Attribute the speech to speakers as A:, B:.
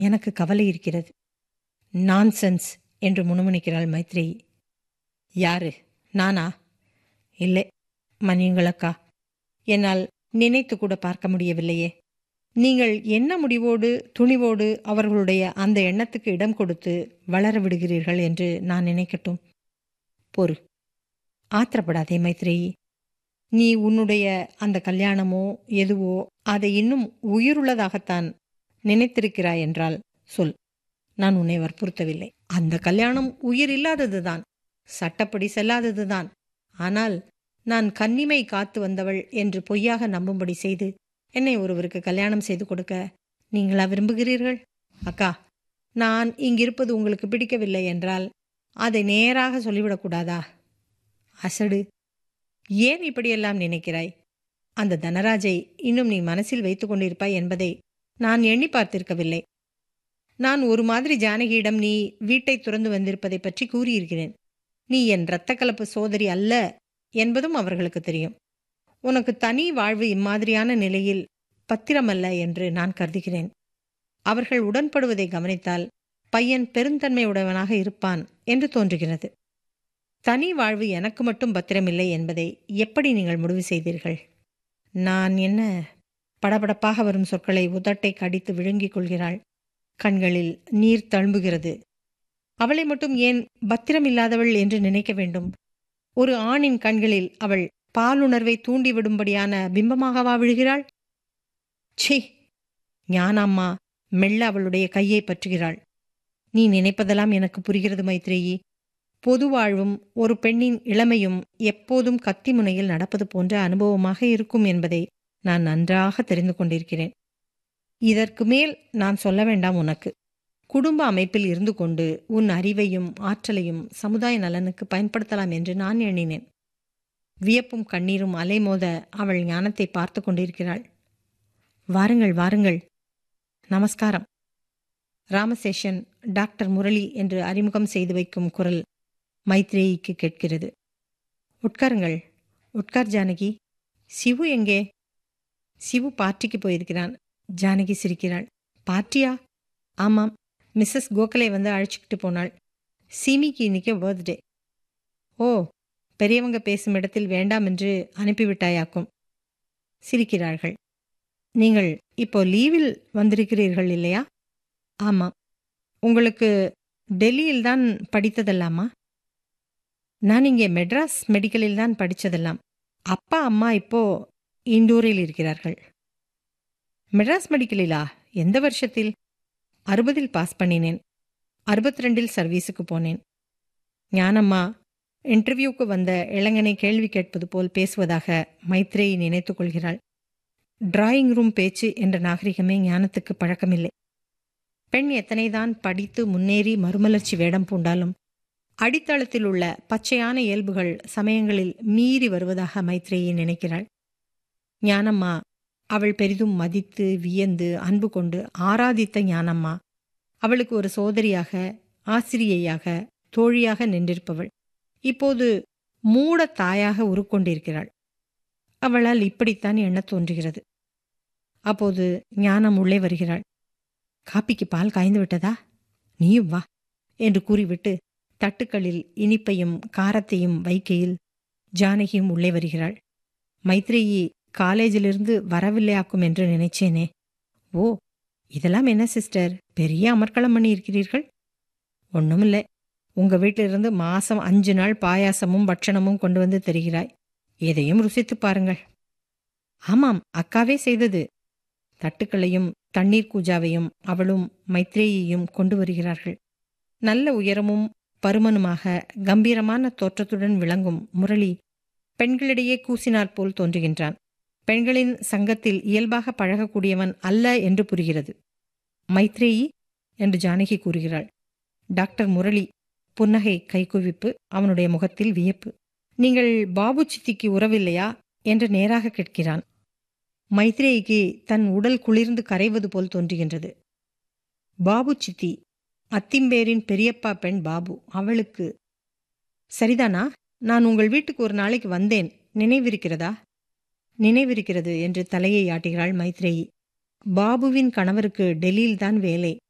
A: எனக்கு கவலை இருக்கிறது நான்சென்ஸ் என்று முணுமுணுக்கிறாள் மைத்ரேயி யாரு நானா இல்லை மன்னியுங்களக்கா என்னால் நினைத்து கூட பார்க்க முடியவில்லையே நீங்கள் என்ன முடிவோடு துணிவோடு அவர்களுடைய அந்த எண்ணத்துக்கு இடம் கொடுத்து வளர விடுகிறீர்கள் என்று நான் நினைக்கட்டும் பொறு ஆத்திரப்படாதே மைத்ரேயி நீ உன்னுடைய அந்த கல்யாணமோ எதுவோ அதை இன்னும் உயிருள்ளதாகத்தான் நினைத்திருக்கிறாய் என்றால் சொல் நான் உன்னை வற்புறுத்தவில்லை அந்த கல்யாணம் உயிர் இல்லாததுதான் சட்டப்படி செல்லாததுதான் ஆனால் நான் கன்னிமை காத்து வந்தவள் என்று பொய்யாக நம்பும்படி செய்து என்னை ஒருவருக்கு கல்யாணம் செய்து கொடுக்க நீங்களா விரும்புகிறீர்கள் அக்கா நான் இங்கிருப்பது உங்களுக்கு பிடிக்கவில்லை என்றால் அதை நேராக சொல்லிவிடக்கூடாதா அசடு ஏன் இப்படியெல்லாம் நினைக்கிறாய் அந்த தனராஜை இன்னும் நீ மனசில் வைத்துக் கொண்டிருப்பாய் என்பதை நான் எண்ணி பார்த்திருக்கவில்லை நான் ஒரு மாதிரி ஜானகியிடம் நீ வீட்டை துறந்து வந்திருப்பதை பற்றி கூறியிருக்கிறேன் நீ என் இரத்த கலப்பு சோதரி அல்ல என்பதும் அவர்களுக்கு தெரியும் உனக்கு தனி வாழ்வு இம்மாதிரியான நிலையில் பத்திரமல்ல என்று நான் கருதுகிறேன் அவர்கள் உடன்படுவதை கவனித்தால் பையன் பெருந்தன்மையுடையவனாக இருப்பான் என்று தோன்றுகிறது தனி வாழ்வு எனக்கு மட்டும் பத்திரமில்லை என்பதை எப்படி நீங்கள் முடிவு செய்தீர்கள் நான் என்ன படபடப்பாக வரும் சொற்களை உதட்டை கடித்து விழுங்கிக் கொள்கிறாள் கண்களில் நீர் தழும்புகிறது அவளை மட்டும் ஏன் பத்திரமில்லாதவள் என்று நினைக்க வேண்டும் ஒரு ஆணின் கண்களில் அவள் பாலுணர்வை தூண்டிவிடும்படியான பிம்பமாகவா விழுகிறாள் சி ஞானாம்மா மெல்ல அவளுடைய கையை பற்றுகிறாள் நீ நினைப்பதெல்லாம் எனக்கு புரிகிறது மைத்ரேயி பொது வாழ்வும் ஒரு பெண்ணின் இளமையும் எப்போதும் கத்தி முனையில் நடப்பது போன்ற அனுபவமாக இருக்கும் என்பதை நான் நன்றாக தெரிந்து கொண்டிருக்கிறேன் இதற்கு மேல் நான் சொல்ல வேண்டாம் உனக்கு குடும்ப அமைப்பில் இருந்து கொண்டு உன் அறிவையும் ஆற்றலையும் சமுதாய நலனுக்கு பயன்படுத்தலாம் என்று நான் எண்ணினேன் வியப்பும் கண்ணீரும் அலைமோத அவள் ஞானத்தை பார்த்து கொண்டிருக்கிறாள் வாருங்கள் வாருங்கள் நமஸ்காரம் ராமசேஷன் டாக்டர் முரளி என்று அறிமுகம் செய்து வைக்கும் குரல் மைத்ரேயிக்கு கேட்கிறது உட்காருங்கள் உட்கார் ஜானகி சிவு எங்கே சிவு பார்ட்டிக்கு போயிருக்கிறான் ஜானகி சிரிக்கிறாள் பார்ட்டியா ஆமாம் மிஸ்ஸஸ் கோகலே வந்து அழைச்சிக்கிட்டு போனாள் சீமிக்கு இன்னைக்கு பர்த்டே ஓ பெரியவங்க பேசும் இடத்தில் வேண்டாம் என்று அனுப்பிவிட்டாயாக்கும் சிரிக்கிறார்கள் நீங்கள் இப்போ லீவில் வந்திருக்கிறீர்கள் இல்லையா ஆமாம் உங்களுக்கு டெல்லியில் தான் படித்ததெல்லாமா நான் இங்கே மெட்ராஸ் மெடிக்கலில் தான் படித்ததெல்லாம் அப்பா அம்மா இப்போ இண்டூரில் இருக்கிறார்கள் மெட்ராஸ் மெடிக்கலிலா எந்த வருஷத்தில் அறுபதில் பாஸ் பண்ணினேன் அறுபத்தி ரெண்டில் சர்வீஸுக்கு போனேன் ஞானம்மா இன்டர்வியூக்கு வந்த இளைஞனை கேள்வி கேட்பது போல் பேசுவதாக மைத்ரேயி நினைத்துக் கொள்கிறாள் டிராயிங் ரூம் பேச்சு என்ற நாகரிகமே ஞானத்துக்கு பழக்கமில்லை பெண் எத்தனைதான் படித்து முன்னேறி மறுமலர்ச்சி வேடம் பூண்டாலும் அடித்தளத்தில் உள்ள பச்சையான இயல்புகள் சமயங்களில் மீறி வருவதாக மைத்ரேயி நினைக்கிறாள் ஞானம்மா அவள் பெரிதும் மதித்து வியந்து அன்பு கொண்டு ஆராதித்த ஞானம்மா அவளுக்கு ஒரு சோதரியாக ஆசிரியையாக தோழியாக நின்றிருப்பவள் இப்போது மூட தாயாக உருக்கொண்டிருக்கிறாள் அவளால் இப்படித்தான் எண்ணத் தோன்றுகிறது அப்போது ஞானம் உள்ளே வருகிறாள் காப்பிக்கு பால் காய்ந்து விட்டதா நீயும் வா என்று கூறிவிட்டு தட்டுக்களில் இனிப்பையும் காரத்தையும் வைக்கையில் ஜானகியும் உள்ளே வருகிறாள் மைத்ரேயி காலேஜிலிருந்து வரவில்லையாக்கும் என்று நினைச்சேனே ஓ இதெல்லாம் என்ன சிஸ்டர் பெரிய அமர்க்களம் பண்ணி இருக்கிறீர்கள் ஒண்ணுமில்லை உங்க வீட்டிலிருந்து மாசம் அஞ்சு நாள் பாயாசமும் பட்சணமும் கொண்டு வந்து தருகிறாய் எதையும் ருசித்து பாருங்கள் ஆமாம் அக்காவே செய்தது தட்டுக்களையும் தண்ணீர் கூஜாவையும் அவளும் மைத்ரேயையும் கொண்டு வருகிறார்கள் நல்ல உயரமும் பருமனுமாக கம்பீரமான தோற்றத்துடன் விளங்கும் முரளி பெண்களிடையே கூசினாற் போல் தோன்றுகின்றான் பெண்களின் சங்கத்தில் இயல்பாக பழகக்கூடியவன் அல்ல என்று புரிகிறது மைத்ரேயி என்று ஜானகி கூறுகிறாள் டாக்டர் முரளி புன்னகை கைகுவிப்பு அவனுடைய முகத்தில் வியப்பு நீங்கள் பாபு சித்திக்கு உறவில்லையா என்று நேராக கேட்கிறான் மைத்ரேயிக்கு தன் உடல் குளிர்ந்து கரைவது போல் தோன்றுகின்றது பாபு சித்தி அத்திம்பேரின் பெரியப்பா பெண் பாபு அவளுக்கு சரிதானா நான் உங்கள் வீட்டுக்கு ஒரு நாளைக்கு வந்தேன் நினைவிருக்கிறதா நினைவிருக்கிறது என்று தலையை ஆட்டுகிறாள் மைத்ரேயி பாபுவின் கணவருக்கு டெல்லியில்தான் வேலை